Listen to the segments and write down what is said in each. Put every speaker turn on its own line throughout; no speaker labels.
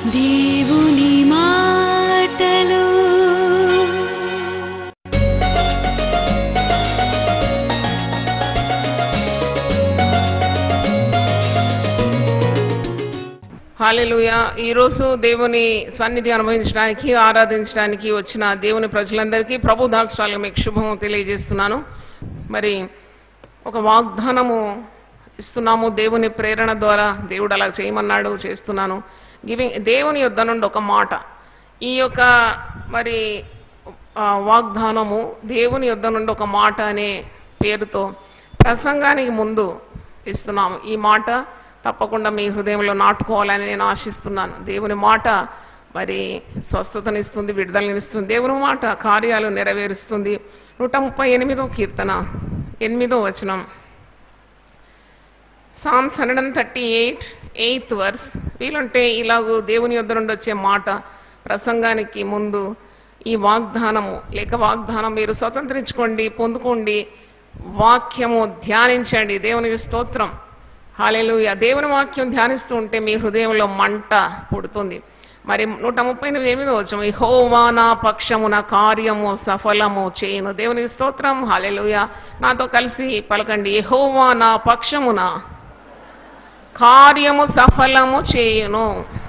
దేవుని మాటలు
హాలెలుయ ఈరోజు దేవుని సన్నిధి అనుభవించడానికి ఆరాధించడానికి వచ్చిన దేవుని ప్రజలందరికీ ప్రభు దాస్ట్రాలు మీకు శుభము తెలియజేస్తున్నాను మరి ఒక వాగ్దానము ఇస్తున్నాము దేవుని ప్రేరణ ద్వారా దేవుడు అలా చేయమన్నాడు చేస్తున్నాను గివింగ్ దేవుని యొద్ద నుండి ఒక మాట ఈ యొక్క మరి ఆ, వాగ్దానము దేవుని యొద్ద నుండి ఒక మాట అనే పేరుతో ప్రసంగానికి ముందు ఇస్తున్నాము ఈ మాట తప్పకుండా మీ హృదయంలో నాటుకోవాలని నేను ఆశిస్తున్నాను దేవుని మాట మరి స్వస్థతనిస్తుంది విడుదలనిస్తుంది దేవుని మాట కార్యాలు నెరవేరుస్తుంది నూట ముప్పై ఎనిమిదో కీర్తన ఎనిమిదో వచనం Psalms hundred and thirty eight eighth verse వీలుంటే ఇలాగూ దేవుని యొద్ద నుండి వచ్చే మాట ప్రసంగానికి ముందు ఈ వాగ్దానము లేక వాగ్దానం మీరు స్వతంత్రించుకోండి పొందుకోండి వాక్యము ధ్యానించండి దేవునికి స్తోత్రం హాలేలుయ దేవుని వాక్యం ధ్యానిస్తూ ఉంటే మీ హృదయంలో మంట పుడుతుంది మరి నూట ముప్పై ఎనిమిది ఎనిమిది వచ్చాము హోవా నా పక్షమున కార్యము సఫలము చేయను దేవునికి స్తోత్రం హాలేలుయ నాతో కలిసి పలకండి యెహోవా నా పక్షమున కార్యము సఫలము చేయును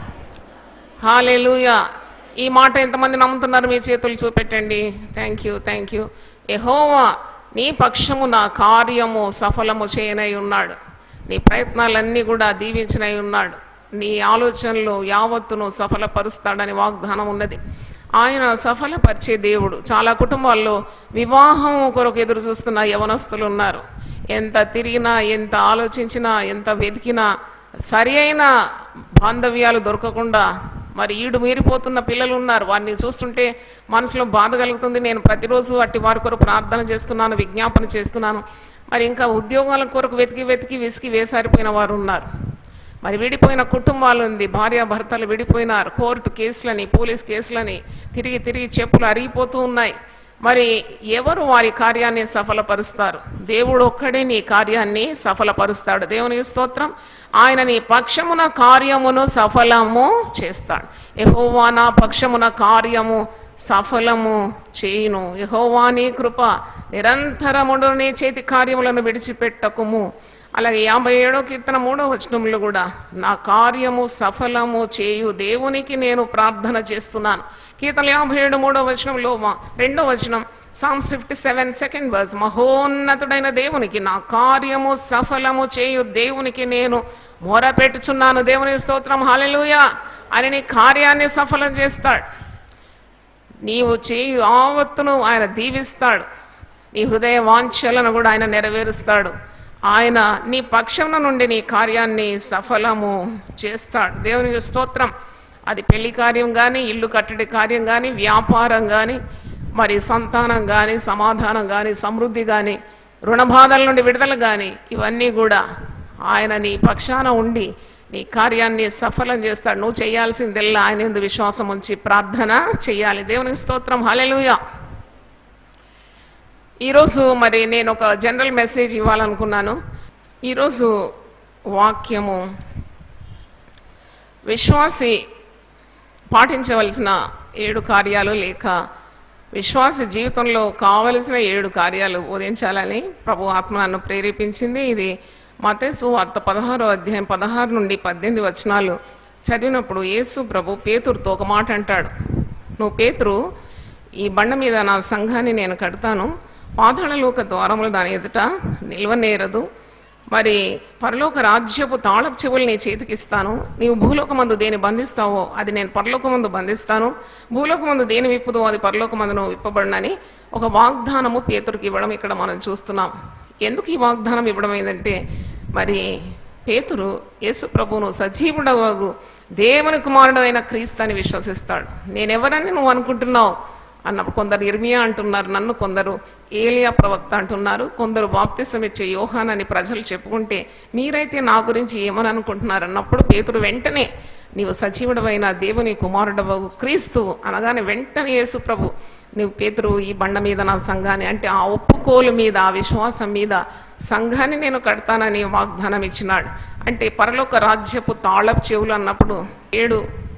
హాలేలుయ ఈ మాట ఎంతమంది నమ్ముతున్నారు మీ చేతులు చూపెట్టండి థ్యాంక్ యూ థ్యాంక్ యూ ఎహోవా నీ పక్షము నా కార్యము సఫలము చేయనై ఉన్నాడు నీ ప్రయత్నాలన్నీ కూడా దీవించినై ఉన్నాడు నీ ఆలోచనలు యావత్తును సఫలపరుస్తాడని వాగ్దానం ఉన్నది ఆయన సఫలపరిచే దేవుడు చాలా కుటుంబాల్లో వివాహం కొరకు ఎదురు చూస్తున్న యవనస్తులు ఉన్నారు ఎంత తిరిగినా ఎంత ఆలోచించినా ఎంత వెతికినా సరి అయిన బాంధవ్యాలు దొరకకుండా మరి ఈడు మీరిపోతున్న పిల్లలు ఉన్నారు వారిని చూస్తుంటే మనసులో బాధ కలుగుతుంది నేను ప్రతిరోజు అట్టి వారి కొరకు ప్రార్థన చేస్తున్నాను విజ్ఞాపన చేస్తున్నాను మరి ఇంకా ఉద్యోగాల కొరకు వెతికి వెతికి విసికి వేసారిపోయిన వారు ఉన్నారు మరి విడిపోయిన కుటుంబాలు ఉంది భార్య భర్తలు విడిపోయినారు కోర్టు కేసులని పోలీస్ కేసులని తిరిగి తిరిగి చెప్పులు అరిగిపోతూ ఉన్నాయి మరి ఎవరు వారి కార్యాన్ని సఫలపరుస్తారు దేవుడు ఒక్కడే నీ కార్యాన్ని సఫలపరుస్తాడు దేవునికి స్తోత్రం ఆయన నీ పక్షమున కార్యమును సఫలము చేస్తాడు యెహోవా నా పక్షమున కార్యము సఫలము చేయును యెహోవా నీ కృప నిరంతరముడు నీ చేతి కార్యములను విడిచిపెట్టకుము అలాగే యాభై ఏడో కీర్తన మూడో వచనంలో కూడా నా కార్యము సఫలము చేయు దేవునికి నేను ప్రార్థన చేస్తున్నాను కీర్తన యాభై ఏడు మూడో వచనంలో మా- రెండో వచనం Psalms fifty seven second verse మహోన్నతుడైన దేవునికి నా కార్యము సఫలము చేయు దేవునికి నేను మొర పెట్టుచున్నాను దేవునికి స్తోత్రం హాలెలూయా అని నీ కార్యాన్ని సఫలం చేస్తాడు నీవు చేయు ఆవత్తును ఆయన దీవిస్తాడు నీ హృదయ వాంఛలను కూడా ఆయన నెరవేరుస్తాడు ఆయన నీ పక్షం నుండి నీ కార్యాన్ని సఫలము చేస్తాడు దేవునికి స్తోత్రం అది పెళ్లి కార్యం కానీ ఇల్లు కట్టడి కార్యం కానీ వ్యాపారం కానీ మరి సంతానం కానీ సమాధానం కానీ సమృద్ధి కానీ రుణబాధల నుండి విడుదల కానీ ఇవన్నీ కూడా ఆయన నీ పక్షాన ఉండి నీ కార్యాన్ని సఫలం చేస్తాడు నువ్వు చేయాల్సిందెల్లా ఆయన ఎందు విశ్వాసం ఉంచి ప్రార్థన చేయాలి దేవునికి స్తోత్రం హల్లెలూయా ఈరోజు మరి నేను ఒక జనరల్ మెసేజ్ ఇవ్వాలనుకున్నాను ఈరోజు వాక్యము విశ్వాసి పాటించవలసిన ఏడు కార్యాలు లేక విశ్వాస జీవితంలో కావలసిన ఏడు కార్యాలు బోధించాలని ప్రభు ఆత్మ నన్ను ప్రేరేపించింది ఇది మతేసు వార్త పదహారో అధ్యాయం పదహారు నుండి పద్దెనిమిది వచనాలు చదివినప్పుడు యేసు ప్రభు పేతురుతో ఒక మాట అంటాడు నువ్వు పేతురు ఈ బండ మీద నా సంఘాన్ని నేను కడతాను పాతాళలోక ద్వారములు దాని ఎదుట నిల్వనేరదు మరి పరలోక రాజ్యపు తాళపు చెవులు నీ చేతికి ఇస్తాను నీవు భూలోకమందు దేని బంధిస్తావో అది నేను పరలోకమందు బంధిస్తాను భూలోకమందు దేని విప్పుదో అది పరలోకమందును విప్పబడినని ఒక వాగ్దానము పేతురికి ఇవ్వడం ఇక్కడ మనం చూస్తున్నాం ఎందుకు ఈ వాగ్దానం ఇవ్వడం ఏంటంటే మరి పేతురు యేసు ప్రభువును సజీవుడవగు దేవుని కుమారుడు అయిన క్రీస్తు అని విశ్వసిస్తాడు నేనెవరని నువ్వు అనుకుంటున్నావు అన్నప్పుడు కొందరు ఇర్మియా అంటున్నారు నన్ను కొందరు ఏలియా ప్రవక్త అంటున్నారు కొందరు బాప్తిసం ఇచ్చే యోహాన్ అని ప్రజలు చెప్పుకుంటే మీరైతే నా గురించి ఏమని అనుకుంటున్నారు అన్నప్పుడు పేతురు వెంటనే నీవు సజీవుడవైన దేవుని కుమారుడవగు క్రీస్తు అనగానే వెంటనే యేసు ప్రభు నీవు పేతురు ఈ బండ మీద నా సంఘాన్ని అంటే ఆ ఒప్పుకోలు మీద ఆ విశ్వాసం మీద సంఘాన్ని నేను కడతానని వాగ్దానం ఇచ్చినాడు అంటే పరలోక రాజ్యపు తాళపు చెవులు అన్నప్పుడు ఏడు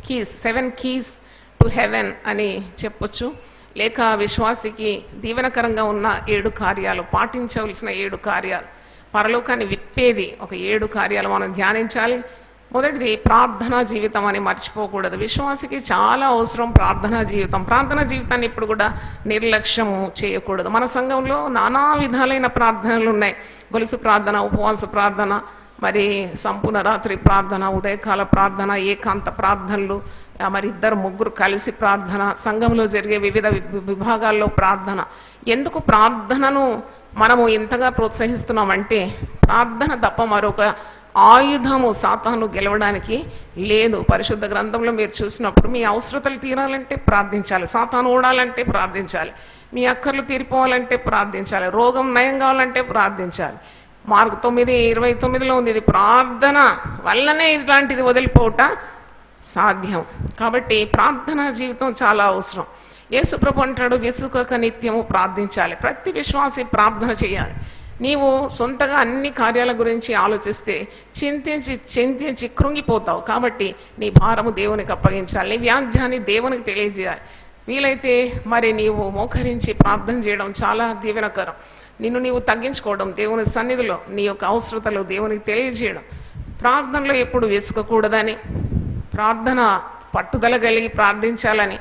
keys seven keys to heaven అని చెప్పొచ్చు లేక విశ్వాసికి దీవెనకరంగా ఉన్న ఏడు కార్యాలు పాటించవలసిన ఏడు కార్యాలు పరలోకాన్ని విప్పేది ఒక ఏడు కార్యాలు మనం ధ్యానించాలి మొదటిది ప్రార్థనా జీవితం అని మర్చిపోకూడదు విశ్వాసికి చాలా అవసరం ప్రార్థనా జీవితం ప్రార్థనా జీవితాన్ని ఇప్పుడు కూడా నిర్లక్ష్యం చేయకూడదు మన సంఘంలో నానా విధాలైన ప్రార్థనలు ఉన్నాయి గొలుసు ప్రార్థన ఉపవాస ప్రార్థన మరి సంపూర్ణ రాత్రి ప్రార్థన ఉదయకాల ప్రార్థన ఏకాంత ప్రార్థనలు ఆ, మరి ఇద్దరు ముగ్గురు కలిసి ప్రార్థన సంఘంలో జరిగే వివిధ వి- విభాగాల్లో ప్రార్థన ఎందుకు ప్రార్థనను మనము ఇంతగా ప్రోత్సహిస్తున్నామంటే ప్రార్థన తప్ప మరొక ఆయుధము సాతాను గెలవడానికి లేదు పరిశుద్ధ గ్రంథంలో మీరు చూసినప్పుడు మీ అవసరతలు తీరాలంటే ప్రార్థించాలి సాతాను ఓడాలంటే ప్రార్థించాలి మీ అక్కర్లు తీరిపోవాలంటే ప్రార్థించాలి రోగం నయం కావాలంటే ప్రార్థించాలి మార్కు తొమ్మిది ఇరవై తొమ్మిదిలో ఉంది ఇది ప్రార్థన వల్లనే ఇట్లాంటిది వదిలిపోవట సాధ్యం కాబట్టి ప్రార్థనా జీవితం చాలా అవసరం యేసుప్రభు అంటాడు విసుకక నిత్యము ప్రార్థించాలి ప్రతి విశ్వాసి ప్రార్థన చేయాలి నీవు సొంతగా అన్ని కార్యాల గురించి ఆలోచిస్తే చింతించి చింతించి కృంగిపోతావు కాబట్టి నీ భారము దేవునికి అప్పగించాలి నీ వ్యాధ్యాన్ని దేవునికి తెలియజేయాలి వీలైతే మరి నీవు మోకరించి ప్రార్థన చేయడం చాలా దీవెనకరం నిన్ను నీవు తగ్గించుకోవడం దేవుని సన్నిధిలో నీ యొక్క అవసరతలు దేవునికి తెలియజేయడం ప్రార్థనలో ఎప్పుడు వెసుకకూడదని ప్రార్థన పట్టుదల కలిగి ప్రార్థించాలని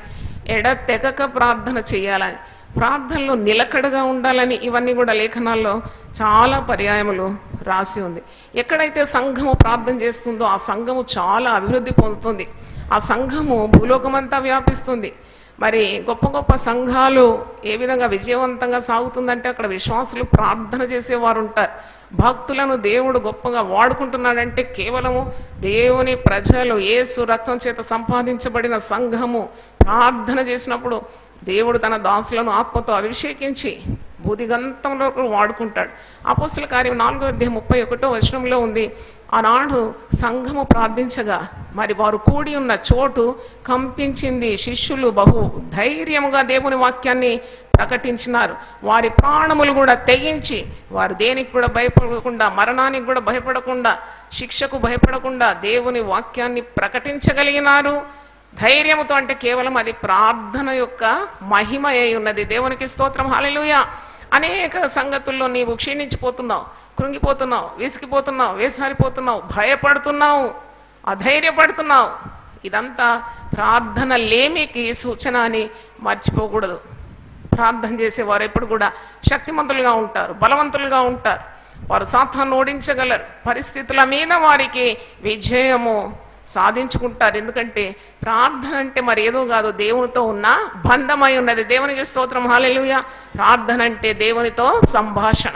ఎడతెగక ప్రార్థన చేయాలని ప్రార్థనలో నిలకడగా ఉండాలని ఇవన్నీ కూడా లేఖనాల్లో చాలా పర్యాయములు రాసి ఉంది ఎక్కడైతే సంఘము ప్రార్థన చేస్తుందో ఆ సంఘము చాలా అభివృద్ధి పొందుతుంది ఆ సంఘము భూలోకమంతా వ్యాపిస్తుంది మరి గొప్ప గొప్ప సంఘాలు ఏ విధంగా విజయవంతంగా సాగుతుందంటే అక్కడ విశ్వాసులు ప్రార్థన చేసేవారు ఉంటారు భక్తులను దేవుడు గొప్పగా వాడుకుంటున్నాడంటే కేవలము దేవుని ప్రజలు యేసు రక్తం చేత సంపాదించబడిన సంఘము ప్రార్థన చేసినప్పుడు దేవుడు తన దాసులను ఆత్మతో అభిషేకించి బుధిగంతంలో వాడుకుంటాడు అపోస్తుల కార్యం నాలుగో అధ్యాయం ముప్పై ఒకటో వచనంలో ఉంది ఆనాడు సంఘము ప్రార్థించగా మరి వారు కూడి ఉన్న చోటు కంపించింది శిష్యులు బహు ధైర్యముగా దేవుని వాక్యాన్ని ప్రకటించినారు వారి ప్రాణములు కూడా తెగించి వారు దేనికి కూడా భయపడకుండా మరణానికి కూడా భయపడకుండా శిక్షకు భయపడకుండా దేవుని వాక్యాన్ని ప్రకటించగలిగినారు ధైర్యముతో అంటే కేవలం అది ప్రార్థన యొక్క మహిమ అయి ఉన్నది దేవునికి స్తోత్రం హాలెలూయా అనేక సంగతుల్లో నీవు క్షీణించిపోతున్నావు కృంగిపోతున్నావు విసిగిపోతున్నావు వేసారిపోతున్నావు భయపడుతున్నావు అధైర్యపడుతున్నావు ఇదంతా ప్రార్థన లేమికి సూచన అని మర్చిపోకూడదు ప్రార్థన చేసేవారు ఎప్పుడు కూడా శక్తిమంతులుగా ఉంటారు బలవంతులుగా ఉంటారు వారు సాతాన్ని ఓడించగలరు పరిస్థితుల మీద వారికి విజయము సాధించుకుంటారు ఎందుకంటే ప్రార్థన అంటే మరి ఏదో కాదు దేవునితో ఉన్న బంధమై ఉన్నది దేవునికి స్తోత్రం హాలెలుయ ప్రార్థన అంటే దేవునితో సంభాషణ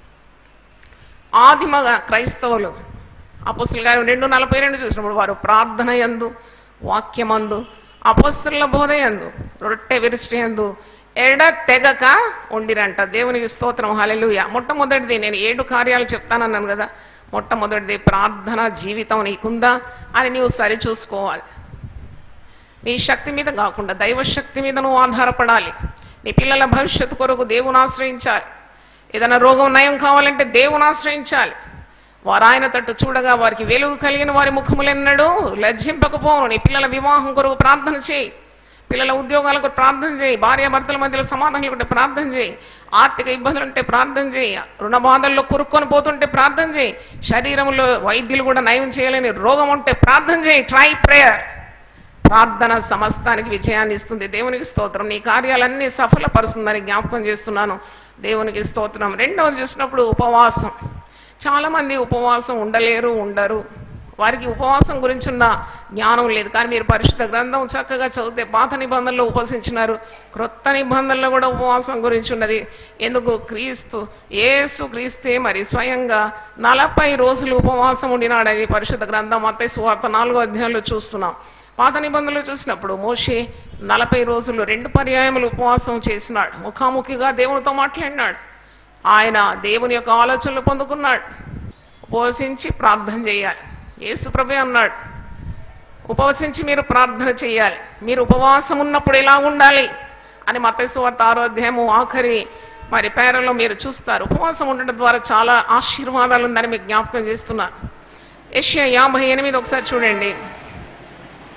ఆదిమ క్రైస్తవులు అపోస్తుల గారు రెండు నలభై రెండు చూసినప్పుడు వారు ప్రార్థన యందు వాక్యమందు అపోస్తుల బోధ యందు రొట్టె విరుష్టి యందు ఎడ తెగక ఉండిరంట దేవునికి స్తోత్రం హాలెలుయ మొట్టమొదటిది నేను ఏడు కార్యాలు చెప్తానన్నాను కదా మొట్టమొదటిది ప్రార్థన జీవితం నీకుందా అని నీవు సరిచూసుకోవాలి నీ శక్తి మీద కాకుండా దైవశక్తి మీద నువ్వు ఆధారపడాలి నీ పిల్లల భవిష్యత్తు కొరకు దేవుని ఆశ్రయించాలి ఏదైనా రోగం నయం కావాలంటే దేవుని ఆశ్రయించాలి వారు ఆయన తట్టు చూడగా వారికి వెలుగు కలిగిన వారి ముఖములెన్నడూ లజ్జింపకపోను నీ పిల్లల వివాహం కొరకు ప్రార్థన చేయి పిల్లల ఉద్యోగాలకు ప్రార్థన చేయి భార్య భర్తల మధ్యలో సమాధానం ఉంటే ప్రార్థన చేయి ఆర్థిక ఇబ్బందులు ఉంటే ప్రార్థన చేయి రుణ బాధల్లో కురుక్కొని పోతుంటే ప్రార్థన చేయి శరీరంలో వైద్యులు కూడా నయం చేయలేని రోగం ఉంటే ప్రార్థన చేయి ట్రై ప్రేయర్ ప్రార్థన సమస్తానికి విజయాన్ని ఇస్తుంది దేవునికి స్తోత్రం నీ కార్యాలన్నీ సఫలపరుస్తుందని జ్ఞాపకం చేస్తున్నాను దేవునికి స్తోత్రం రెండవది చూసినప్పుడు ఉపవాసం చాలామంది ఉపవాసం ఉండలేరు ఉండరు వారికి ఉపవాసం గురించి ఉన్న జ్ఞానం లేదు కానీ మీరు పరిశుద్ధ గ్రంథం చక్కగా చదివితే పాత నిబంధనలో ఉపవసించినారు క్రొత్త నిబంధనలో కూడా ఉపవాసం గురించి ఉన్నది ఎందుకు క్రీస్తు ఏసు క్రీస్తే మరి స్వయంగా నలభై రోజులు ఉపవాసం ఉండినాడని పరిశుద్ధ గ్రంథం అత్తయ్య సువార్త నాలుగో అధ్యాయంలో చూస్తున్నాం పాత నిబంధనలు చూసినప్పుడు మోషే నలభై రోజులు రెండు పర్యాయములు ఉపవాసం చేసినాడు ముఖాముఖిగా దేవునితో మాట్లాడినాడు ఆయన దేవుని యొక్క ఆలోచనలు పొందుకున్నాడు ఉపవసించి ప్రార్థన చేయాలి యేసు ప్రభే అన్నాడు ఉపవసించి మీరు ప్రార్థన చేయాలి మీరు ఉపవాసం ఉన్నప్పుడు ఎలా ఉండాలి అని మతేశ్వార్త ఆరో అధ్యాయము ఆఖరి మరి పేరలో మీరు చూస్తారు ఉపవాసం ఉండడం ద్వారా చాలా ఆశీర్వాదాలు ఉందని మీకు జ్ఞాపకం చేస్తున్నారు ఏషియా యాభై ఎనిమిది ఒకసారి చూడండి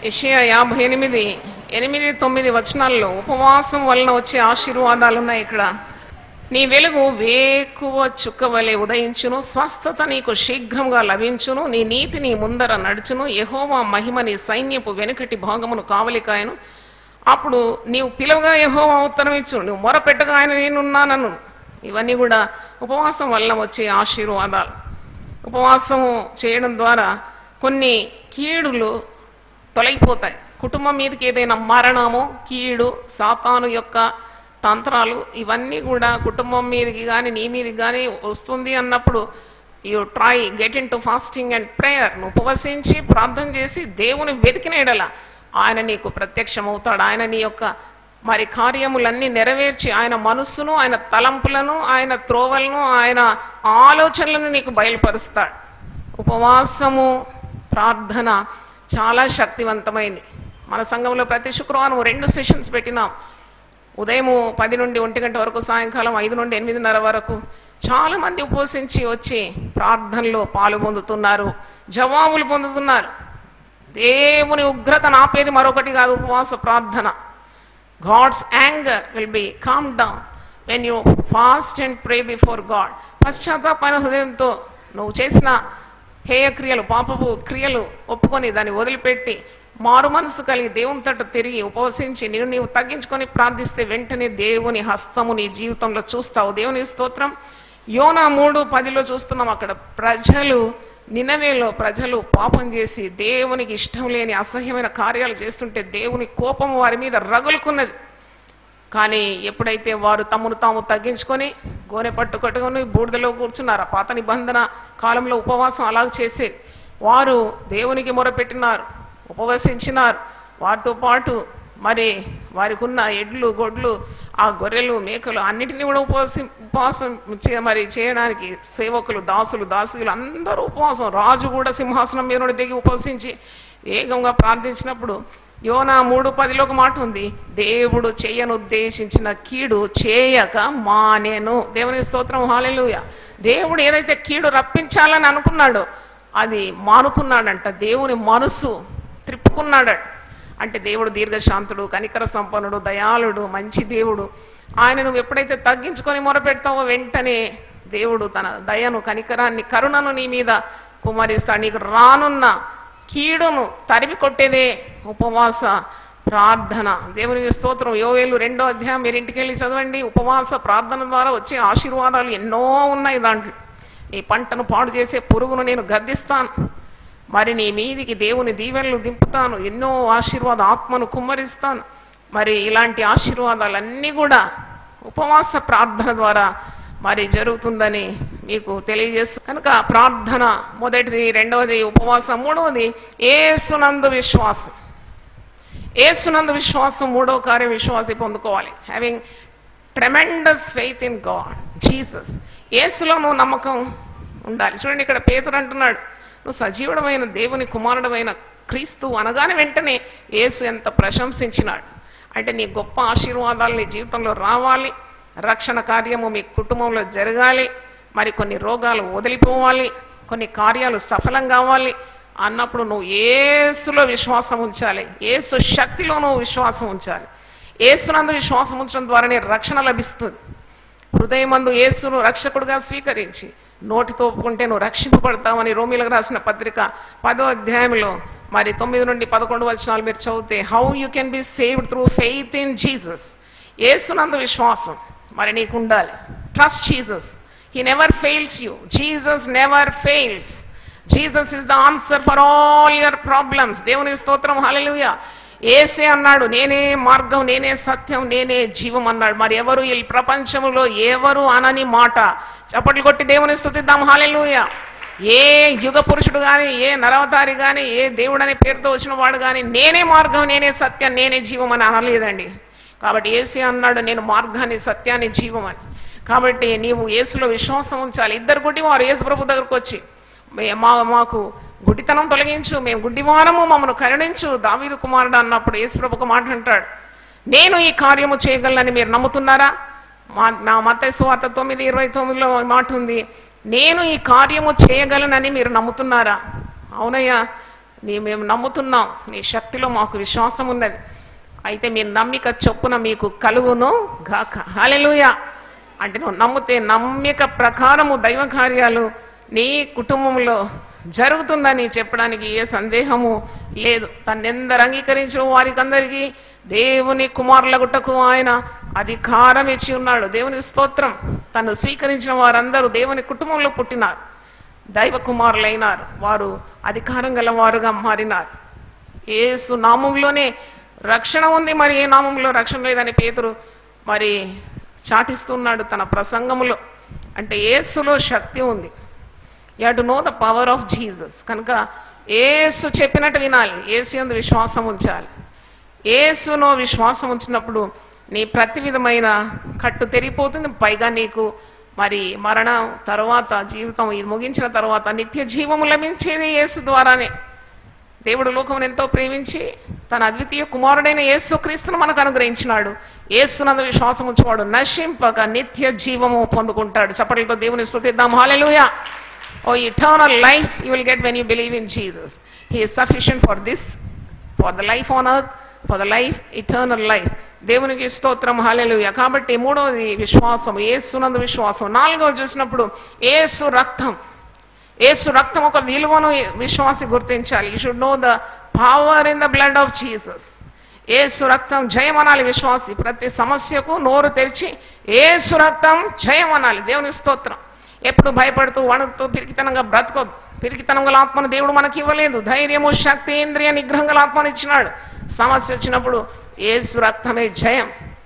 యెషయా యాభై ఎనిమిది ఎనిమిది తొమ్మిది వచనాల్లో ఉపవాసం వలన వచ్చే ఆశీర్వాదాలు ఉన్నాయి ఇక్కడ నీ వెలుగు వేకువ చుక్క వలె ఉదయించును స్వస్థత నీకు శీఘ్రంగా లభించును నీ నీతి నీ ముందర నడుచును యెహోవా మహిమ నీ సైన్యపు వెనుకటి భాగమును కావలికాయను అప్పుడు నీవు పిలవగా యెహోవా ఉత్తరం ఇచ్చు నువ్వు మొరపెట్టగా ఆయన నేనున్నానను ఇవన్నీ కూడా ఉపవాసం వలన వచ్చే ఆశీర్వాదాలు ఉపవాసము చేయడం ద్వారా కొన్ని కీడులు తొలగిపోతాయి కుటుంబం మీదకి ఏదైనా మరణము కీడు సాతాను యొక్క తంత్రాలు ఇవన్నీ కూడా కుటుంబం మీదకి కానీ నీ మీదకి కానీ వస్తుంది అన్నప్పుడు you try get into fasting and prayer నువ్వు ఉపవసించి ప్రార్థన చేసి దేవుని వెతికిన ఎడల ఆయన నీకు ప్రత్యక్షమవుతాడు ఆయన నీ యొక్క మరి కార్యములన్నీ నెరవేర్చి ఆయన మనస్సును ఆయన తలంపులను ఆయన త్రోవలను ఆయన ఆలోచనలను నీకు బయలుపరుస్తాడు ఉపవాసము ప్రార్థన చాలా శక్తివంతమైంది మన సంఘంలో ప్రతి శుక్రవారం రెండు సెషన్స్ పెట్టినాం ఉదయం పది నుండి ఒంటి గంట వరకు సాయంకాలం ఐదు నుండి ఎనిమిదిన్నర వరకు చాలా మంది ఉపవసించి వచ్చి ప్రార్థనలో పాలు పొందుతున్నారు జవాబులు పొందుతున్నారు దేవుని ఉగ్రత నాపేది మరొకటి కాదు ఉపవాస ప్రార్థన God's anger will be calm down when you fast and pray before God పశ్చాత్తాపైన హృదయంతో నువ్వు చేసిన హేయ క్రియలు పాపపు క్రియలు ఒప్పుకొని దాన్ని వదిలిపెట్టి మారు మనసు కలిగి దేవుని తట్టు తిరిగి ఉపవసించి నేను నీవు తగ్గించుకొని ప్రార్థిస్తే వెంటనే దేవుని హస్తము నీ జీవితంలో చూస్తావు దేవుని స్తోత్రం యోనా మూడు పదిలో చూస్తున్నాం అక్కడ ప్రజలు నినవేలో ప్రజలు పాపం చేసి దేవునికి ఇష్టం లేని అసహ్యమైన కార్యాలు చేస్తుంటే దేవుని కోపం వారి మీద రగులుకున్నది కానీ ఎప్పుడైతే వారు తమను తాము తగ్గించుకొని గోనె పట్టు కట్టుకొని బూడిదలో కూర్చున్నారు ఆ పాత నిబంధన కాలంలో ఉపవాసం అలాగ చేసేది వారు దేవునికి మొరపెట్టినారు ఉపవసించినారు వారితో పాటు మరి వారికి ఉన్న ఎడ్లు గొడ్లు ఆ గొర్రెలు మేకలు అన్నిటినీ కూడా ఉపవాసం ఉపవాసం చే- మరి చేయడానికి సేవకులు దాసులు దాసులు అందరూ ఉపవాసం రాజు కూడా సింహాసనం మీద నుండి దిగి ఉపవసించి వేగంగా ప్రార్థించినప్పుడు యోనా మూడు పదిలో ఒక మాట ఉంది దేవుడు చేయను ఉద్దేశించిన కీడు చేయక మానేను దేవుని స్తోత్రం హాలెలూయ దేవుడు ఏదైతే కీడు రప్పించాలని అనుకున్నాడో అది మానుకున్నాడంట దేవుని మనసు త్రిప్పుకున్నాడట అంటే దేవుడు దీర్ఘశాంతుడు కనికర సంపన్నుడు దయాళుడు మంచి దేవుడు ఆయన నువ్వు ఎప్పుడైతే తగ్గించుకొని మొరపెడతావో వెంటనే దేవుడు తన దయను కనికరాన్ని కరుణను నీ మీద కుమరిస్తాడు నీకు రానున్న కీడును తరిమి కొట్టేదే ఉపవాస ప్రార్థన దేవునికి స్తోత్రం యోవేలు రెండో అధ్యాయం మీరు ఇంటికి వెళ్ళి చదవండి ఉపవాస ప్రార్థన ద్వారా వచ్చే ఆశీర్వాదాలు ఎన్నో ఉన్నాయి దాంట్లో నీ పంటను పాడు చేసే పురుగును నేను గద్దిస్తాను మరి నీ మీదికి దేవుని దీవెనలు దింపుతాను ఎన్నో ఆశీర్వాద ఆత్మను కుమ్మరిస్తాను మరి ఇలాంటి ఆశీర్వాదాలన్నీ కూడా ఉపవాస ప్రార్థన ద్వారా మరి జరుగుతుందని మీకు తెలియజేస్తూ కనుక ప్రార్థన మొదటిది రెండవది ఉపవాసం మూడవది ఏసునందు విశ్వాసం ఏసునందు విశ్వాసం మూడవ కార్య విశ్వాసి పొందుకోవాలి having tremendous faith in God Jesus ఏసులో నువ్వు నమ్మకం ఉండాలి చూడండి ఇక్కడ పేతురు అంటున్నాడు నువ్వు సజీవుడమైన దేవుని కుమారుడమైన క్రీస్తు అనగానే వెంటనే యేసు ఎంత ప్రశంసించినాడు అంటే నీ గొప్ప ఆశీర్వాదాలు నీ జీవితంలో రావాలి రక్షణ కార్యము మీ కుటుంబంలో జరగాలి మరి కొన్ని రోగాలు వదిలిపోవాలి కొన్ని కార్యాలు సఫలం కావాలి అన్నప్పుడు నువ్వు ఏసులో విశ్వాసం ఉంచాలి ఏసు శక్తిలో నువ్వు విశ్వాసం ఉంచాలి ఏసునందు విశ్వాసం ఉంచడం ద్వారానే రక్షణ లభిస్తుంది హృదయమందు యేసును రక్షకుడుగా స్వీకరించి నోటితో ఒప్పుకుంటే నువ్వు రక్షింపబడతావని రోమిలకు రాసిన పత్రిక పదో అధ్యాయంలో మరి తొమ్మిది నుండి పదకొండు వచనాలు మీరు చదివితే how you can be saved through faith in Jesus యేసునందు విశ్వాసం మరి నీకు ఉండాలి trust Jesus he never fails you Jesus never fails Jesus is the answer for all your problems దేవుని స్తోత్రం హల్లెలూయా ఏసే అన్నాడు నేనే మార్గం నేనే సత్యం నేనే జీవం అన్నాడు మరి ఎవరు ఈ ప్రపంచంలో ఎవరు అనని మాట చప్పట్లు కొట్టి దేవుని స్తుతిద్దాం హాలెలూయా ఏ యుగ పురుషుడు కానీ ఏ నరవతారి కానీ ఏ దేవుడు అనే పేరుతో వచ్చిన వాడు కానీ నేనే మార్గం నేనే సత్యం నేనే జీవం అని అనలేదండి కాబట్టి ఏసే అన్నాడు నేను మార్గాన్ని సత్యాన్ని జీవం అని కాబట్టి నీవు యేసులో విశ్వాసం ఉంచాలి ఇద్దరు గుడ్డి వారు యేసు ప్రభు దగ్గరకు వచ్చి మే- మా మాకు గుడ్డితనం తొలగించు మేము గుడ్డివారము మమ్మను కరుణించు దావీదు కుమారుడు అన్నప్పుడు యేసుప్రభు ఒక మాట అంటాడు నేను ఈ కార్యము చేయగలనని మీరు నమ్ముతున్నారా మా నా మత సువార్త తొమ్మిది ఇరవై తొమ్మిదిలో ఈ మాట ఉంది నేను ఈ కార్యము చేయగలనని మీరు నమ్ముతున్నారా అవునయ్యా నీ మేము నమ్ముతున్నాం నీ శక్తిలో మాకు విశ్వాసం ఉన్నది అయితే మీ నమ్మిక చొప్పున మీకు కలుగును గాక హాలెలూయ అంటే నువ్వు నమ్మితే నమ్మిక ప్రకారము దైవ కార్యాలు నీ కుటుంబంలో జరుగుతుందని చెప్పడానికి ఏ సందేహము లేదు తన్నెందరు అంగీకరించిన వారికి అందరికీ దేవుని కుమారులగుటకు ఆయన అధికారం ఇచ్చి ఉన్నాడు దేవుని స్తోత్రం తను స్వీకరించిన వారందరూ దేవుని కుటుంబంలో పుట్టినారు దైవ కుమారులైనారు వారు అధికారం గలవారుగా మారినారు ఏసు నామంలోనే రక్షణ ఉంది మరి ఏ నామంలో రక్షణ లేదని పేతురు మరి చాటిస్తున్నాడు తన ప్రసంగములో అంటే ఏసులో శక్తి ఉంది you to know the power of Jesus కనుక ఏసు చెప్పినట్టు వినాలి ఏసు ఎందు విశ్వాసం ఉంచాలి ఏసులో విశ్వాసం ఉంచినప్పుడు నీ ప్రతి విధమైన కట్టు తెరిగిపోతుంది పైగా నీకు మరి మరణం తర్వాత జీవితం ఇది ముగించిన తర్వాత నిత్య జీవము లభించేది యేసు ద్వారానే దేవుడు లోకమును ఎంతో ప్రేమించి తన అద్వితీయ కుమారుడైన యేసు క్రీస్తును మనకు అనుగ్రహించినాడు యేసునందు విశ్వాసం ఉంచేవాడు నశింపక నిత్య జీవము పొందుకుంటాడు చప్పట్లతో దేవుని స్తుతిద్దాం hallelujah oh eternal life you will get when you believe in Jesus he is sufficient for this for the life on earth for the life eternal life దేవునికి స్తోత్రం హాలెలుయ కాబట్టి మూడవది విశ్వాసం ఏసునందు విశ్వాసం నాలుగవది చూసినప్పుడు ఏసు రక్తం ఏసు రక్తం ఒక విలువను విశ్వాసి గుర్తించాలి you should know the power in the blood of Jesus ఏసు రక్తం జయం అనాలి విశ్వాసి ప్రతి సమస్యకు నోరు తెరిచి ఏసు రక్తం జయం అనాలి దేవుని స్తోత్రం ఎప్పుడు భయపడుతూ వణుకుతూ పిరికితనంగా బ్రతకొద్దు పిరికితనం గల ఆత్మను దేవుడు మనకి ఇవ్వలేదు ధైర్యము శక్తి ఇంద్రియ నిగ్రహం గల ఆత్మను ఇచ్చినాడు సమస్య వచ్చినప్పుడు ఏసు రక్తమే జయం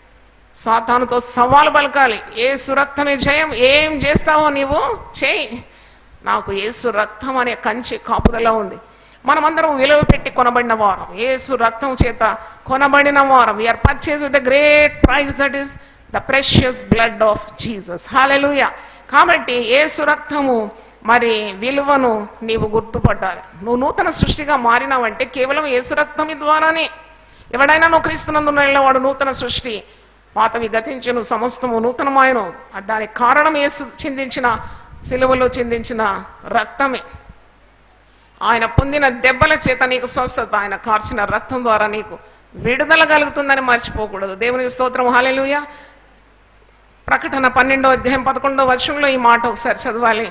సాతానుతో సవాలు పలకాలి ఏసు రక్తమే జయం ఏం చేస్తావో నీవు చేయి నాకు ఏసు రక్తం అనే కంచి కాపుదల ఉంది మనమందరం విలువ పెట్టి కొనబడిన వారం ఏసు రక్తం చేత కొనబడిన వారం we are purchase with the great price that is the precious blood of Jesus hallelujah కాబట్టి ఏసు రక్తము మరి విలువను నీవు గుర్తుపట్టాలి నువ్వు నూతన సృష్టిగా మారినావంటే కేవలం ఏసు రక్తం ద్వారానే ఎవడైనా నువ్వు క్రీస్తునందున వాడు నూతన సృష్టి పాతవి గతించను సమస్తము నూతనమాయను దానికి కారణం యేసు చిందించిన సిలువలో చిందించిన రక్తమే ఆయన పొందిన దెబ్బల చేత నీకు స్వస్థత ఆయన కార్చిన రక్తం ద్వారా నీకు విడుదల కలుగుతుందని మర్చిపోకూడదు దేవునికి స్తోత్రం హాలెలుయ ప్రకటన పన్నెండో అధ్యాయం పదకొండో వర్షంలో ఈ మాట ఒకసారి చదవాలి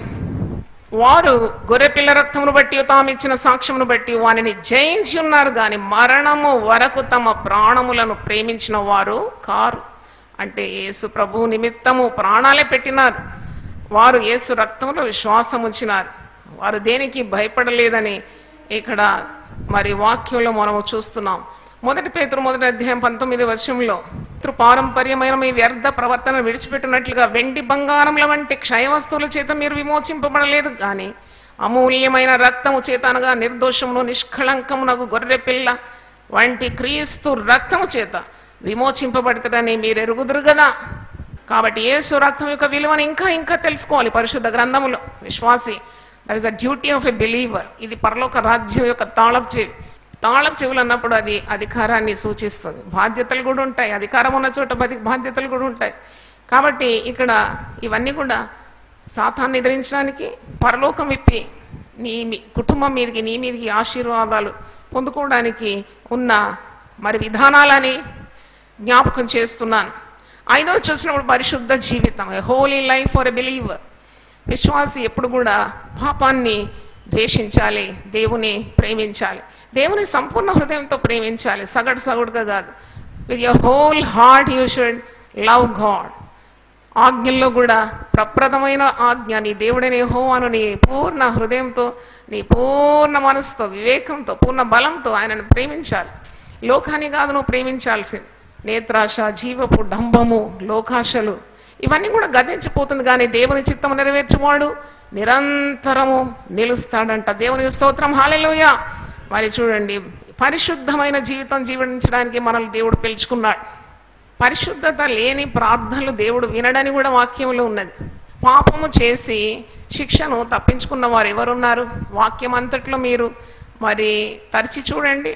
వారు గొర్రెపిల్ల రక్తమును బట్టి తాము ఇచ్చిన సాక్ష్యమును బట్టి వానిని జయించి ఉన్నారు కానీ మరణము వరకు తమ ప్రాణములను ప్రేమించిన వారు కారు అంటే యేసు ప్రభు నిమిత్తము ప్రాణాలే పెట్టినారు వారు యేసు రక్తంలో విశ్వాసం ఉంచినారు వారు దేనికి భయపడలేదని ఇక్కడ మరి వాక్యంలో మనము చూస్తున్నాం మొదటి పేతురు మొదటి అధ్యాయం పంతొమ్మిది వర్షంలో పితృ పారంపర్యమైన మీ వ్యర్థ ప్రవర్తన విడిచిపెట్టినట్లుగా వెండి బంగారముల వంటి క్షయ వస్తువుల చేత మీరు విమోచింపబడలేదు కానీ అమూల్యమైన రక్తము చేత అనగా నిర్దోషమును నిష్కళంకమునకు గొర్రె పిల్ల వంటి క్రీస్తు రక్తము చేత విమోచింపబడతాడని మీరు ఎరుగుదురు కదా కాబట్టి యేసు రక్తం యొక్క విలువను ఇంకా ఇంకా తెలుసుకోవాలి పరిశుద్ధ గ్రంథములో విశ్వాసి that is the duty of a believer ఇది పరలోక రాజ్యం యొక్క తాళపు చెవి తాళపు చెవులు అన్నప్పుడు అది అధికారాన్ని సూచిస్తుంది బాధ్యతలు కూడా ఉంటాయి అధికారం ఉన్న చోట బతి బాధ్యతలు కూడా ఉంటాయి కాబట్టి ఇక్కడ ఇవన్నీ కూడా సాతాన్ని ఎదిరించడానికి పరలోకం ఇప్పి నీ మీ- కుటుంబం మీదకి నీ మీదకి ఆశీర్వాదాలు పొందుకోవడానికి ఉన్న మరి విధానాలని జ్ఞాపకం చేస్తున్నాను ఐదో చూసినప్పుడు పరిశుద్ధ జీవితం holy life for a believer విశ్వాసి ఎప్పుడు కూడా పాపాన్ని ద్వేషించాలి దేవుని ప్రేమించాలి దేవుని సంపూర్ణ హృదయంతో ప్రేమించాలి సగటు సగటుగా కాదు with your whole heart you should love God ఆజ్ఞల్లో కూడా ప్రప్రదమైన ఆజ్ఞ నీ దేవుడని హోవాను నీ పూర్ణ హృదయంతో నీ పూర్ణ మనసుతో వివేకంతో పూర్ణ బలంతో ఆయనను ప్రేమించాలి లోకాన్ని కాదు నువ్వు ప్రేమించాల్సింది నేత్రాశ జీవపు డంబము లోకాశలు ఇవన్నీ కూడా గతించిపోతుంది కానీ దేవుని చిత్తము నెరవేర్చువాడు నిరంతరము నిలుస్తాడంట దేవుని స్తోత్రం హాలెలుయ మరి చూడండి పరిశుద్ధమైన జీవితం జీవించడానికి మనల్ని దేవుడు పిలుచుకున్నాడు పరిశుద్ధత లేని ప్రార్థనలు దేవుడు వినడని కూడా వాక్యంలో ఉన్నది పాపము చేసి శిక్షను తప్పించుకున్న వారు ఎవరున్నారు వాక్యం అంతట్లో మీరు మరి తరిచి చూడండి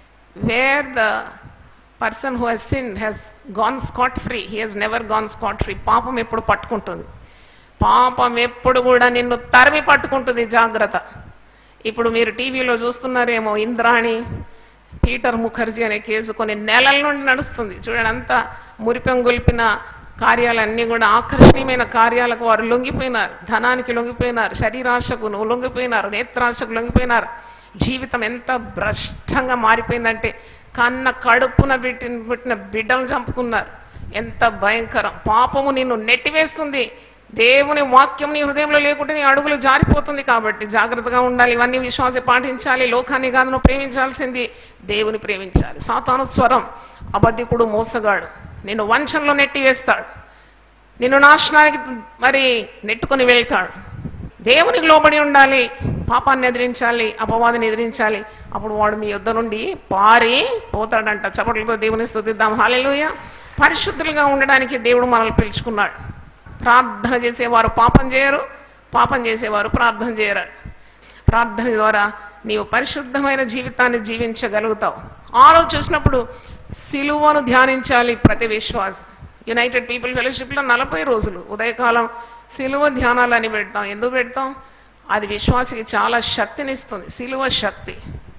where the person who has sin has gone scot free he has never gone scot free పాపం ఎప్పుడు పట్టుకుంటుంది పాపం ఎప్పుడు కూడా నిన్ను తరిమి పట్టుకుంటుంది జాగ్రత్త ఇప్పుడు మీరు టీవీలో చూస్తున్నారేమో ఇంద్రాణి పీటర్ ముఖర్జీ అనే కేసు కొన్ని నెలల నుండి నడుస్తుంది చూడండి అంత మురిపెం గొలిపిన కార్యాలన్నీ కూడా ఆకర్షణీయమైన కార్యాలకు వారు లొంగిపోయినారు ధనానికి లొంగిపోయినారు శరీరాశకు లొంగిపోయినారు నేత్రాశకు లొంగిపోయినారు జీవితం ఎంత భ్రష్టంగా మారిపోయిందంటే కన్న కడుపున పెట్టిన పుట్టిన బిడ్డలు చంపుకున్నారు ఎంత భయంకరం పాపము నిన్ను నెట్టివేస్తుంది దేవుని వాక్యం నీ హృదయంలో లేకుంటే నీ అడుగులు జారిపోతుంది కాబట్టి జాగ్రత్తగా ఉండాలి ఇవన్నీ విశ్వాస పాటించాలి లోకాన్ని కాదు నువ్వు ప్రేమించాల్సింది దేవుని ప్రేమించాలి సాతాను స్వరం అబద్ధికుడు మోసగాడు నిన్ను వంచంలో నెట్టివేస్తాడు నిన్ను నాశనానికి మరి నెట్టుకొని వెళ్తాడు దేవునికి లోబడి ఉండాలి పాపాన్ని ఎదిరించాలి అపవాదిని ఎదిరించాలి అప్పుడు వాడు మీ యొద్ద నుండి పారి పోతాడంట చప్పట్లతో దేవుని స్తుతిద్దాం హాలెలూయ పరిశుద్ధులుగా ఉండడానికి దేవుడు మనల్ని పిలుచుకున్నాడు ప్రార్థన చేసేవారు పాపం చేయరు పాపం చేసేవారు ప్రార్థన చేయరు ప్రార్థన ద్వారా నీవు పరిశుద్ధమైన జీవితాన్ని జీవించగలుగుతావు ఆలో చూసినప్పుడు సిలువను ధ్యానించాలి ప్రతి విశ్వాస్ యునైటెడ్ పీపుల్ ఫెలోషిప్లో నలభై రోజులు ఉదయకాలం సిలువ ధ్యానాలని పెడతాం ఎందుకు పెడతాం అది విశ్వాసికి చాలా శక్తినిస్తుంది సిలువ శక్తి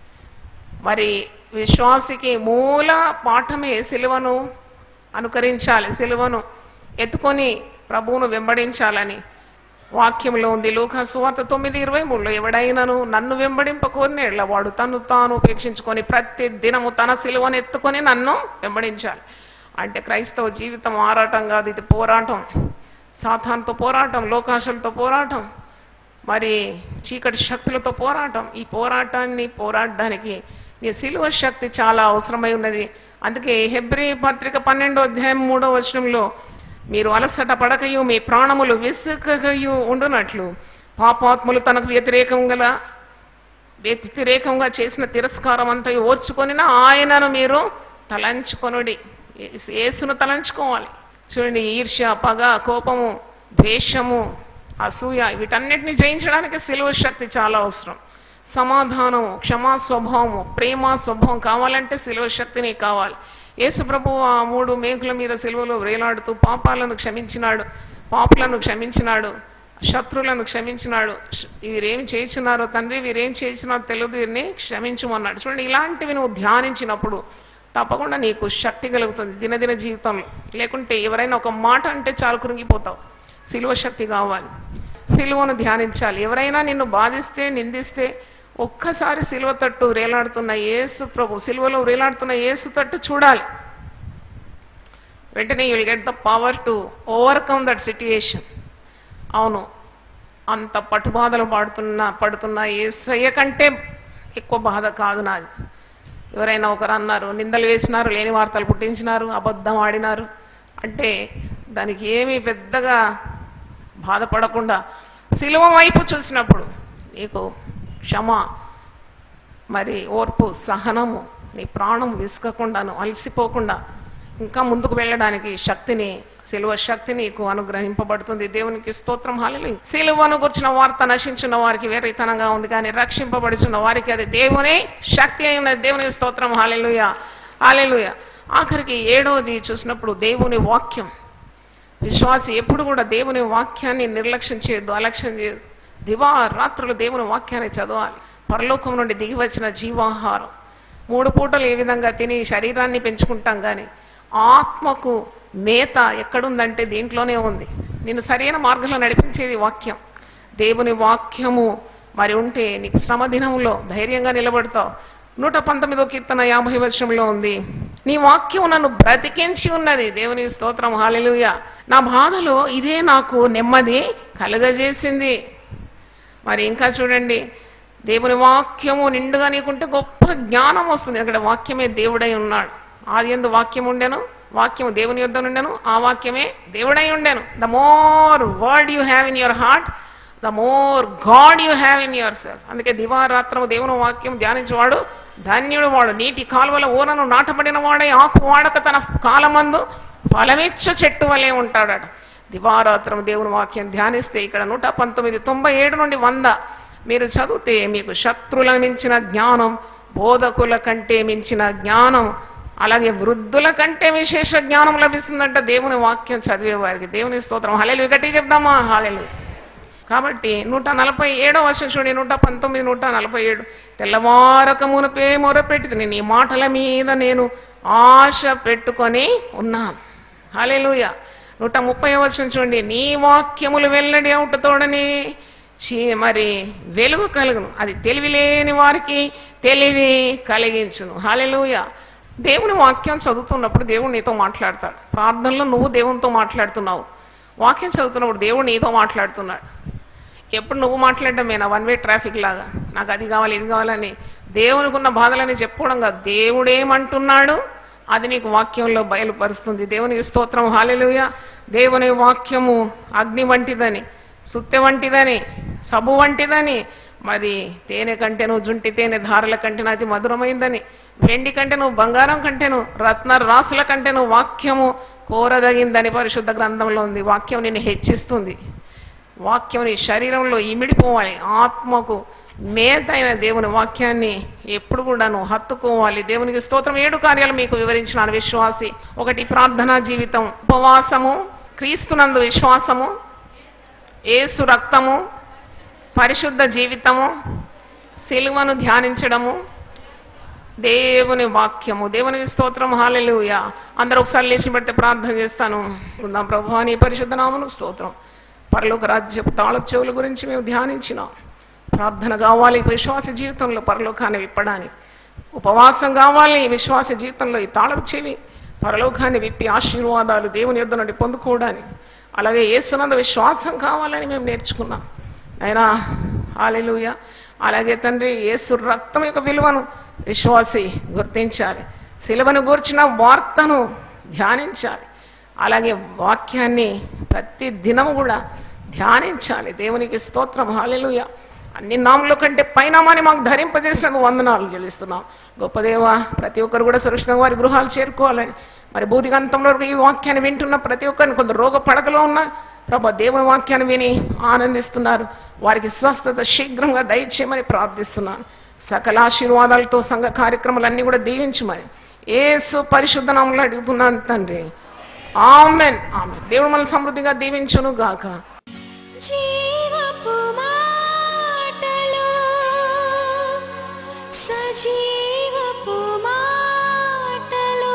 మరి విశ్వాసికి మూల పాఠమే సిలువను అనుకరించాలి సిలువను ఎత్తుకొని ప్రభువును వెంబడించాలని వాక్యంలో ఉంది లూకా సువార్త తొమ్మిది ఇరవై మూడులో ఎవడైనాను నన్ను వెంబడింప కోరినేళ్ళ వాడు తను తాను ఉపేక్షించుకొని ప్రతి దినము తన సిలువను ఎత్తుకొని నన్ను వెంబడించాలి అంటే క్రైస్తవ జీవితం ఆరాటం కాదు ఇది పోరాటం సాతాన్తో పోరాటం లోకాశలతో పోరాటం మరి చీకటి శక్తులతో పోరాటం ఈ పోరాటాన్ని పోరాడడానికి నీ సిలువ శక్తి చాలా అవసరమై ఉన్నది అందుకే హెబ్రి పత్రిక పన్నెండో అధ్యాయం మూడో వచనంలో మీరు అలసట పడకయు మీ ప్రాణములు విసుకయు ఉండునట్లు పాపాత్ములు తనకు వ్యతిరేకం గల వ్యతిరేకంగా చేసిన తిరస్కారం అంతా ఓర్చుకొని ఆయనను మీరు తలంచుకొనుడి యేసు- యేసును తలంచుకోవాలి చూడండి ఈర్ష్య పగ కోపము ద్వేషము అసూయ వీటన్నిటిని జయించడానికి సిలువ శక్తి చాలా అవసరం సమాధానము క్షమా స్వభావము ప్రేమ స్వభావం కావాలంటే సిలువ శక్తి నీకు కావాలి యేసు ప్రభు ఆ మూడు మేకుల మీద సిలువలో వేలాడుతూ పాపాలను క్షమించినాడు పాపులను క్షమించినాడు శత్రులను క్షమించినాడు శ- వీరేం చేసినారో తండ్రి వీరేం చేసినారో తెలియదు వీరిని క్షమించమన్నాడు చూడండి ఇలాంటివి నువ్వు ధ్యానించినప్పుడు తప్పకుండా నీకు శక్తి కలుగుతుంది దినదిన జీవితంలో లేకుంటే ఎవరైనా ఒక మాట అంటే చాలు కృంగిపోతావు సిలువ శక్తి కావాలి సిలువను ధ్యానించాలి ఎవరైనా నిన్ను బాధిస్తే నిందిస్తే ఒక్కసారి సిలువ తట్టు వేలాడుతున్న యేసు ప్రభు సిలువలో వేలాడుతున్న యేసు తట్టు చూడాలి వెంటనే you'll get the power to overcome that situation అవును అంత పట్టుబాధలు పడుతున్న పడుతున్న ఏసయ్య కంటే ఎక్కువ బాధ కాదు నాది ఎవరైనా ఒకరు అన్నారు నిందలు వేసినారు లేని వార్తలు పుట్టించినారు అబద్ధం ఆడినారు అంటే దానికి ఏమీ పెద్దగా బాధపడకుండా సిలువ వైపు చూసినప్పుడు నీకు క్షమ మరి ఓర్పు సహనము నీ ప్రాణం విసుకకుండాను అలసిపోకుండా ఇంకా ముందుకు వెళ్ళడానికి శక్తిని సిలువ శక్తి నీకు అనుగ్రహింపబడుతుంది దేవునికి స్తోత్రం హాలి సిలువను గుర్చిన వార్త నశించిన వారికి వేరేతనంగా ఉంది కానీ రక్షింపబడుచున్న వారికి అది దేవుని శక్తి అయిన దేవునికి స్తోత్రం హాలెలుయ హాలెలుయ ఆఖరికి ఏడోది చూసినప్పుడు దేవుని వాక్యం విశ్వాసి ఎప్పుడు కూడా దేవుని వాక్యాన్ని నిర్లక్ష్యం చేయొద్దు అలక్ష్యం చేయొద్దు దివా రాత్రులు దేవుని వాక్యాన్ని చదవాలి పరలోకం నుండి దిగి వచ్చిన జీవాహారం మూడు పూటలు ఏ విధంగా తిని శరీరాన్ని పెంచుకుంటాం కానీ ఆత్మకు మేత ఎక్కడుందంటే దీంట్లోనే ఉంది నిన్ను సరైన మార్గంలో నడిపించేది వాక్యం దేవుని వాక్యము మరి ఉంటే నీకు శ్రమ దినంలో ధైర్యంగా నిలబడతావు నూట పంతొమ్మిదో కీర్తన యాభై వర్షంలో ఉంది నీ వాక్యం నన్ను బ్రతికించి ఉన్నది దేవుని స్తోత్రం హాలెలుయ నా బాధలో ఇదే నాకు నెమ్మది కలుగజేసింది మరి ఇంకా చూడండి దేవుని వాక్యము నిండుగా నీకుంటే గొప్ప జ్ఞానం వస్తుంది అక్కడ వాక్యమే దేవుడై ఉన్నాడు ఆది ఎందు వాక్యం ఉండెను వాక్యము దేవుని యొద్ద నుండెను ఆ వాక్యమే దేవుడై ఉండెను the more word you have in your heart the more God you have in yourself అందుకే దివారాత్రము దేవుని వాక్యం ధ్యానించేవాడు ధన్యుడు వాడు నీటి కాలువల ఊరను నాటబడిన వాడే ఆకు వాడక తన కాలమందు ఫలమిచ్చ చెట్టు వలె ఉంటాడట దివారాత్రం దేవుని వాక్యం ధ్యానిస్తే ఇక్కడ నూట పంతొమ్మిది తొంభై ఏడు నుండి వంద మీరు చదివితే మీకు శత్రువులను మించిన జ్ఞానం బోధకుల కంటే మించిన జ్ఞానం అలాగే వృద్ధుల కంటే విశేష జ్ఞానం లభిస్తుందంట దేవుని వాక్యం చదివే వారికి దేవుని స్తోత్రం హలేలు గట్టి చెప్దామా హాలేలు కాబట్టి నూట నలభై ఏడో వర్షం చూడండి నూట పంతొమ్మిది నూట నలభై ఏడు తెల్లవారక మునపే మొరపెట్టి నీ మాటల మీద నేను ఆశ పెట్టుకొని ఉన్నాను హాలేలుయ నూట ముప్పై వర్షం చూడండి నీ వాక్యములు వెల్లడి అవుటతోడని చీ మరి వెలుగు కలుగును అది తెలివి లేని వారికి తెలివి కలిగించును హాలెలూయ దేవుని వాక్యం చదువుతున్నప్పుడు దేవుడు నీతో మాట్లాడతాడు ప్రార్థనలో నువ్వు దేవునితో మాట్లాడుతున్నావు వాక్యం చదువుతున్నప్పుడు దేవుడు నీతో మాట్లాడుతున్నాడు ఎప్పుడు నువ్వు మాట్లాడటమేనా వన్ వే ట్రాఫిక్ లాగా నాకు అది కావాలి ఇది కావాలని దేవునికి ఉన్న బాధలని చెప్పుకోవడం కాదు దేవుడేమంటున్నాడు అది నీకు వాక్యంలో బయలుపరుస్తుంది దేవునికి స్తోత్రం హాలెలుయ దేవుని వాక్యము అగ్ని వంటిదని సుత్తె వంటిదని సబు వంటిదని మరి తేనె కంటేను జుంటి తేనె ధారల కంటేను అతి మధురమైందని వెండి కంటేను బంగారం కంటేను రత్న రాసుల కంటేను వాక్యము కోరదగిందని పరిశుద్ధ గ్రంథంలో ఉంది వాక్యం నిన్ను హెచ్చిస్తుంది వాక్యం నీ శరీరంలో ఇమిడిపోవాలి ఆత్మకు మేతైన దేవుని వాక్యాన్ని ఎప్పుడు కూడా నువ్వు హత్తుకోవాలి దేవునికి స్తోత్రం ఏడు కార్యాలు మీకు వివరించిన విశ్వాసి ఒకటి ప్రార్థనా జీవితం ఉపవాసము క్రీస్తునందు విశ్వాసము ఏసు రక్తము పరిశుద్ధ జీవితము సిలువను ధ్యానించడము దేవుని వాక్యము దేవునికి స్తోత్రం హాలెలుయ అందరూ ఒకసారి లేచి బట్టి ప్రార్థన చేస్తాను ఉందాం ప్రభు అని పరిశుద్ధ నామను స్తోత్రం పరలోక రాజ్యపు తాళపు చెవుల గురించి మేము ధ్యానించినాం ప్రార్థన కావాలి విశ్వాస జీవితంలో పరలోకాన్ని విప్పడానికి ఉపవాసం కావాలి ఈ విశ్వాస జీవితంలో ఈ తాళపు చెవి పరలోకాన్ని విప్పి ఆశీర్వాదాలు దేవుని యొద్ద నుండి పొందుకోవడానికి అలాగే ఏసునంద విశ్వాసం కావాలని మేము నేర్చుకున్నాం అయినా హాలెలుయ అలాగే తండ్రి యేసు రక్తం యొక్క విలువను విశ్వాసి గుర్తించాలి శిలువను గూర్చిన వార్తను ధ్యానించాలి అలాగే వాక్యాన్ని ప్రతి దినము కూడా ధ్యానించాలి దేవునికి స్తోత్రం హాలెలుయ అన్ని నాముల కంటే పైనామాని మాకు ధరింపజేసిన వందనాలు చెల్లిస్తున్నాం గొప్ప దేవ ప్రతి ఒక్కరు కూడా సురక్షితంగా వారి గృహాలు చేరుకోవాలని మరి బూదిగంతంలో ఈ వాక్యాన్ని వింటున్న ప్రతి ఒక్కరిని కొందరు రోగ పడకలో ఉన్న ప్రభా దేవుని వాక్యాన్ని విని ఆనందిస్తున్నారు వారికి స్వస్థత శీఘ్రంగా దయచేయమని ప్రార్థిస్తున్నాను సకల ఆశీర్వాదాలతో సంఘ కార్యక్రమాలన్నీ కూడా దీవించమని ఏసు పరిశుద్ధ నామంలో అడుగుతున్నాను తండ్రి ఆమెన్ ఆమెన్ దేవుడు మన సమృద్ధిగా దీవించును గాక
జీవపు మాటలు సజీవపు మాటలు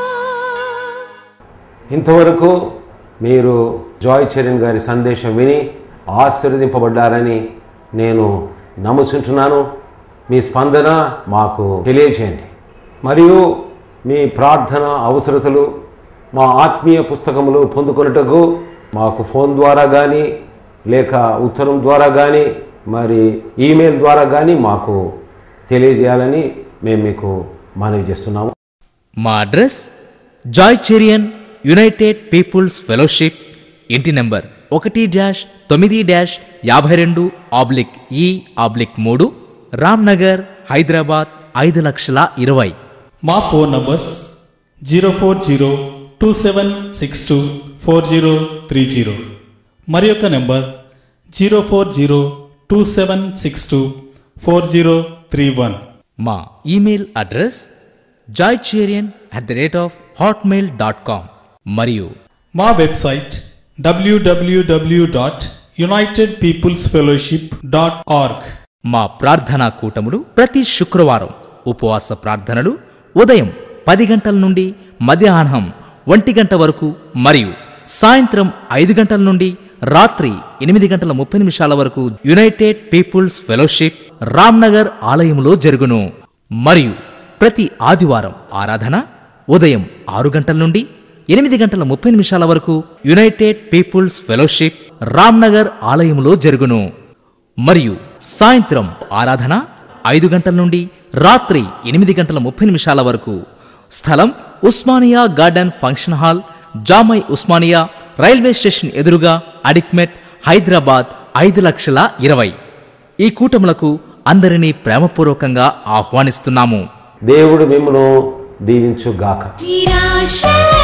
ఇంతవరకు మీరు జాయ్ చరణ్ గారి సందేశం విని ఆశీర్వదింపబడ్డారని నేను నమ్ముచుంటున్నాను మీ స్పందన మాకు తెలియచేయండి మరియు మీ ప్రార్థన అవసరతలు మా ఆత్మీయ పుస్తకములు పొందుకొనుటకు మాకు ఫోన్ ద్వారా కానీ లేక ఉత్తరం ద్వారా కానీ మరి ఈమెయిల్ ద్వారా కానీ మాకు తెలియజేయాలని మేము మీకు మనవి చేస్తున్నాము
మా address Joy Cherian United People's Fellowship ఇంటి నెంబర్ ఒకటి డాష్ తొమ్మిది డాష్ యాభై రెండు ఆబ్లిక్ ఈ ఆబ్లిక్ మూడు రామ్నగర్ హైదరాబాద్ ఐదు లక్షల ఇరవై
మా phone numbers zero four zero two seven six two four zero three zero మరి యొక్క number zero four zero two seven six two four zero three one
మా email address Joy Cherian at the rate of Hotmail dot com మరియు
మా website WWW dot United People's Fellowship dot org
మా ప్రార్థనా కూటములు ప్రతి శుక్రవారం ఉపవాస ప్రార్థనలు ఉదయం పది గంటల నుండి మధ్యాహ్నం ఒంటి గంట వరకు మరియు సాయంత్రం ఐదు గంటల నుండి రాత్రి ఎనిమిది గంటల ముప్పై నిమిషాల వరకు యునైటెడ్ పీపుల్స్ ఫెలోషిప్ రామ్నగర్ ఆలయంలో జరుగును మరియు ప్రతి ఆదివారం ఆరాధన ఉదయం ఆరు గంటల నుండి ఎనిమిది గంటల ముప్పై నిమిషాల వరకు యునైటెడ్ పీపుల్స్ ఫెలోషిప్ రామ్నగర్ ఆలయంలో జరుగును మరియు సాయంత్రం ఆరాధన ఐదు గంటల నుండి రాత్రి ఎనిమిది గంటల ముప్పై నిమిషాల వరకు స్థలం Osmania garden function hall Jamai Osmania railway station ఎదురుగా అడిక్మెట్ హైదరాబాద్ ఐదు లక్షల ఇరవై ఈ కూటములకు అందరినీ ప్రేమపూర్వకంగా ఆహ్వానిస్తున్నాము
దేవుడు మిమ్మను దీవించుగాక
నిరాశల